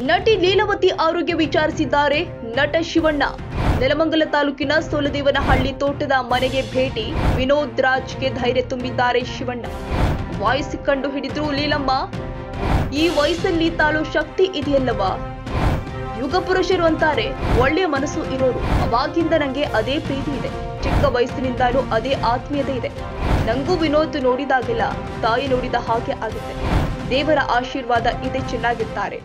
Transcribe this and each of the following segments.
ನಟಿ ಲೀಲಾವತಿ ಆರೋಗ್ಯ ವಿಚಾರಿಸಿದ್ದಾರೆ ನಟ ಶಿವಣ್ಣ ನೆಲಮಂಗಲ ತಾಲೂಕಿನ ಸೋಲದೇವನಹಳ್ಳಿ ತೋಟದ ಮನೆಗೆ ಭೇಟಿ ವಿನೋದ್ ರಾಜ್ಗೆ ಧೈರ್ಯ ತುಂಬಿದ್ದಾರೆ ಶಿವಣ್ಣ ವಾಯ್ಸ್ ಕಂಡು ಹಿಡಿದ್ರು ಲೀಲಮ್ಮ ಈ ವಯಸ್ಸಲ್ಲಿ ತಾಳು ಶಕ್ತಿ ಇದೆಯಲ್ಲವಾ ಯುಗ ಪುರುಷರು ಅಂತಾರೆ ಒಳ್ಳೆಯ ಮನಸ್ಸು ಇರೋರು ಅವಾಗಿಂದ ನಂಗೆ ಅದೇ ಪ್ರೀತಿ ಇದೆ ಚಿಕ್ಕ ವಯಸ್ಸಿನಿಂದಲೂ ಅದೇ ಆತ್ಮೀಯತೆ ಇದೆ ನಂಗೂ ವಿನೋದ್ ನೋಡಿದಾಗೆಲ್ಲ ತಾಯಿ ನೋಡಿದ ಹಾಗೆ ಆಗುತ್ತೆ ದೇವರ ಆಶೀರ್ವಾದ ಇದೆ ಚೆನ್ನಾಗಿರ್ತಾರೆ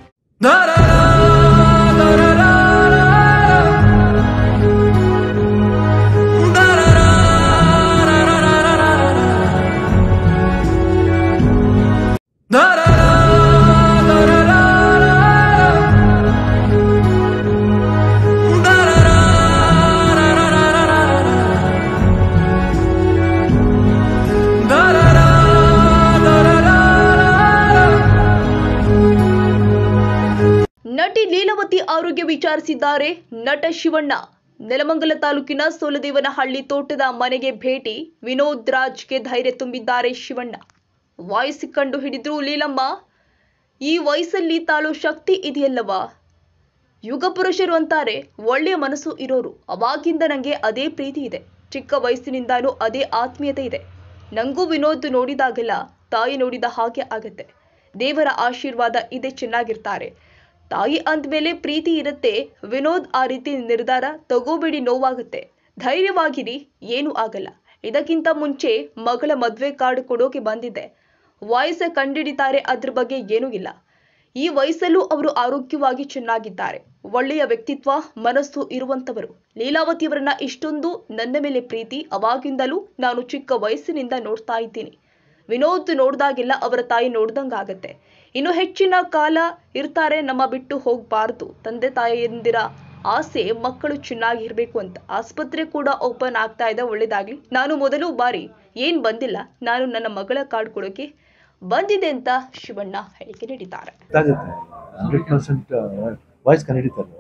ನಟಿ ಲೀಲಾವತಿ ಆರೋಗ್ಯ ವಿಚಾರಿಸಿದ್ದಾರೆ ನಟ ಶಿವಣ್ಣ ನೆಲಮಂಗಲ ತಾಲೂಕಿನ ಸೋಲದೇವನಹಳ್ಳಿ ತೋಟದ ಮನೆಗೆ ಭೇಟಿ ವಿನೋದ್ ರಾಜ್ಗೆ ಧೈರ್ಯ ತುಂಬಿದ್ದಾರೆ ಶಿವಣ್ಣ ವಾಯ್ಸ್ ಕಂಡು ಹಿಡಿದ್ರು ಲೀಲಮ್ಮ ಈ ವಯಸ್ಸಲ್ಲಿ ತಾಳು ಶಕ್ತಿ ಇದೆಯಲ್ಲವಾ ಯುಗ ಪುರುಷರು ಅಂತಾರೆ ಒಳ್ಳೆಯ ಮನಸ್ಸು ಇರೋರು ಅವಾಗಿಂದ ನಂಗೆ ಅದೇ ಪ್ರೀತಿ ಇದೆ ಚಿಕ್ಕ ವಯಸ್ಸಿನಿಂದಲೂ ಅದೇ ಆತ್ಮೀಯತೆ ಇದೆ ನಂಗೂ ವಿನೋದ್ ನೋಡಿದಾಗೆಲ್ಲ ತಾಯಿ ನೋಡಿದ ಹಾಗೆ ಆಗತ್ತೆ ದೇವರ ಆಶೀರ್ವಾದ ಇದೆ ಚೆನ್ನಾಗಿರ್ತಾರೆ ತಾಯಿ ಅಂದ್ಮೇಲೆ ಪ್ರೀತಿ ಇರುತ್ತೆ ವಿನೋದ್ ಆ ರೀತಿ ನಿರ್ಧಾರ ತಗೋಬೇಡಿ ನೋವಾಗುತ್ತೆ ಧೈರ್ಯವಾಗಿರಿ ಏನೂ ಆಗಲ್ಲ ಇದಕ್ಕಿಂತ ಮುಂಚೆ ಮಗಳ ಮದ್ವೆ ಕಾರ್ಡ್ ಕೊಡೋಕೆ ಬಂದಿದ್ದೆ ವಾಯ್ಸ್ ಕಂಡಿಡಿತಾರೆ ಅದ್ರ ಬಗ್ಗೆ ಏನೂ ಇಲ್ಲ ಈ ವಯಸ್ಸಲ್ಲೂ ಅವರು ಆರೋಗ್ಯವಾಗಿ ಚೆನ್ನಾಗಿದ್ದಾರೆ ಒಳ್ಳೆಯ ವ್ಯಕ್ತಿತ್ವ ಮನಸ್ಸು ಇರುವಂತವರು ಲೀಲಾವತಿಯವರನ್ನ ಇಷ್ಟೊಂದು ನನ್ನ ಮೇಲೆ ಪ್ರೀತಿ ಅವಾಗಿಂದಲೂ ನಾನು ಚಿಕ್ಕ ವಯಸ್ಸಿನಿಂದ ನೋಡ್ತಾ ಇದ್ದೀನಿ ವಿನೋದ್ ನೋಡ್ದಾಗೆಲ್ಲ ಅವರ ತಾಯಿ ನೋಡ್ದಂಗಾಗತ್ತೆ ಇನ್ನು ಹೆಚ್ಚಿನ ಕಾಲ ಇರ್ತಾರೆ ನಮ್ಮ ಬಿಟ್ಟು ಹೋಗ್ಬಾರ್ದು ತಂದೆ ತಾಯಿಯಂದಿರ ಆಸೆ ಮಕ್ಕಳು ಚೆನ್ನಾಗಿರ್ಬೇಕು ಅಂತ ಆಸ್ಪತ್ರೆ ಕೂಡ ಓಪನ್ ಆಗ್ತಾ ಇದೆ ಒಳ್ಳೇದಾಗ್ಲಿ ನಾನು ಮೊದಲು ಬಾರಿ ಏನ್ ಬಂದಿಲ್ಲ ನಾನು ನನ್ನ ಮಗಳ ಕಾರ್ಡ್ ಕೊಡೋಕೆ ಬಂದಿದೆ ಅಂತ ಶಿವಣ್ಣ ಹೇಳಿಕೆ ನೀಡಿದ್ದಾರೆ ಗೊತ್ತಾಗುತ್ತೆ ಹಂಡ್ರೆಡ್ ಪರ್ಸೆಂಟ್ ವಾಯ್ಸ್ ಕಂಡಿಡಿತಾರೆ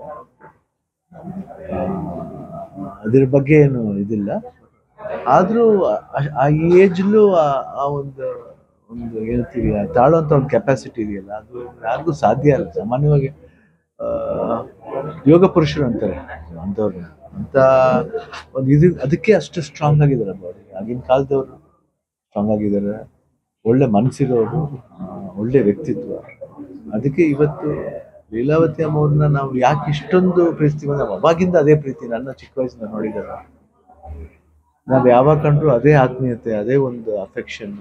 ಅದ್ರ ಬಗ್ಗೆ ಏನು ಇದಿಲ್ಲ ಆದರೂ ಆ ಏಜ್ಲು ಆ ಒಂದು ಒಂದು ಹೇಳ್ತೀವಿ ಆ ತಾಳುವಂಥ ಒಂದು ಕೆಪಾಸಿಟಿ ಇದೆಯಲ್ಲ ಅದು ಯಾರಿಗೂ ಸಾಧ್ಯ ಅಲ್ಲ ಸಾಮಾನ್ಯವಾಗಿ ಆ, ಯೋಗ ಪುರುಷರು ಅಂತಾರೆ ಅಂಥವ್ರು ಅಂತ ಒಂದು ಇದು ಅದಕ್ಕೆ ಅಷ್ಟು ಸ್ಟ್ರಾಂಗ್ ಆಗಿದ್ದಾರೆ ಬಾಡಿ ಆಗಿನ ಕಾಲದವರು ಸ್ಟ್ರಾಂಗ್ ಆಗಿದ್ದಾರೆ ಒಳ್ಳೆ ಮನಸ್ಸಿರೋರು ಆ, ಒಳ್ಳೆ ವ್ಯಕ್ತಿತ್ವ ಅದಕ್ಕೆ ಇವತ್ತು ಲೀಲಾವತಿ ಅಮ್ಮವ್ರನ್ನ ನಾವು ಯಾಕೆ ಇಷ್ಟೊಂದು ಪ್ರೀತಿಸ್ತೀವಿ ಅಂದ್ರೆ ಅವಾಗಿಂದ ಅದೇ ಪ್ರೀತಿ ನನ್ನ ಚಿಕ್ಕ ವಯಸ್ಸಿಂದ ನೋಡಿದಾಗ ನಾವು ಯಾವಾಗ ಕಂಡ್ರು ಅದೇ ಆತ್ಮೀಯತೆ ಅದೇ ಒಂದು ಅಫೆಕ್ಷನ್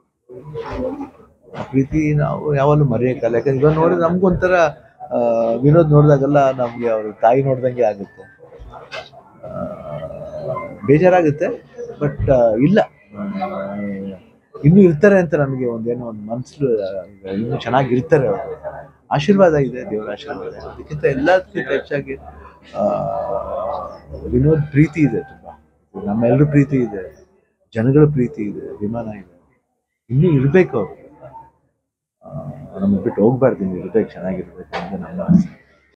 ಆ ಪ್ರೀತಿ ನಾವು ಯಾವಾಗಲೂ ಮರೆಯೋಕ್ಕಲ್ಲ ಯಾಕಂದ್ರೆ ಇವಾಗ ನೋಡಿದ್ರೆ ನಮ್ಗೊಂಥರ ಆ, ವಿನೋದ್ ನೋಡಿದಾಗೆಲ್ಲ ನಮ್ಗೆ ಅವ್ರ ತಾಯಿ ನೋಡ್ದಂಗೆ ಆಗುತ್ತೆ ಆ, ಬೇಜಾರಾಗುತ್ತೆ ಬಟ್ ಇಲ್ಲ ಆ, ಇನ್ನೂ ಇರ್ತಾರೆ ಅಂತ ನನಗೆ ಒಂದೇನೋ ಒಂದು ಮನಸ್ಸು ಇನ್ನೂ ಚೆನ್ನಾಗಿರ್ತಾರೆ ಅವರು ಆಶೀರ್ವಾದ ಇದೆ ದೇವರ ಆಶೀರ್ವಾದ ಇದೆ. ಅದಕ್ಕಿಂತ ಎಲ್ಲದಕ್ಕಿಂತ ಹೆಚ್ಚಾಗಿ ಆ, ವಿನೋದ್ ಪ್ರೀತಿ ಇದೆ ತುಂಬ ನಮ್ಮೆಲ್ಲರ ಪ್ರೀತಿ ಇದೆ ಜನಗಳ ಪ್ರೀತಿ ಇದೆ ಅಭಿಮಾನ ಇದೆ ಇನ್ನೂ ಇರ್ಬೇಕು ಅವರು ನಮ್ಮನ್ನು ಬಿಟ್ಟು ಹೋಗ್ಬಾರ್ದು ಇನ್ನು ಇರ್ಬೇಕು ಚೆನ್ನಾಗಿರ್ಬೇಕು ಅಂತ ನಮ್ಮ ಆಸೆ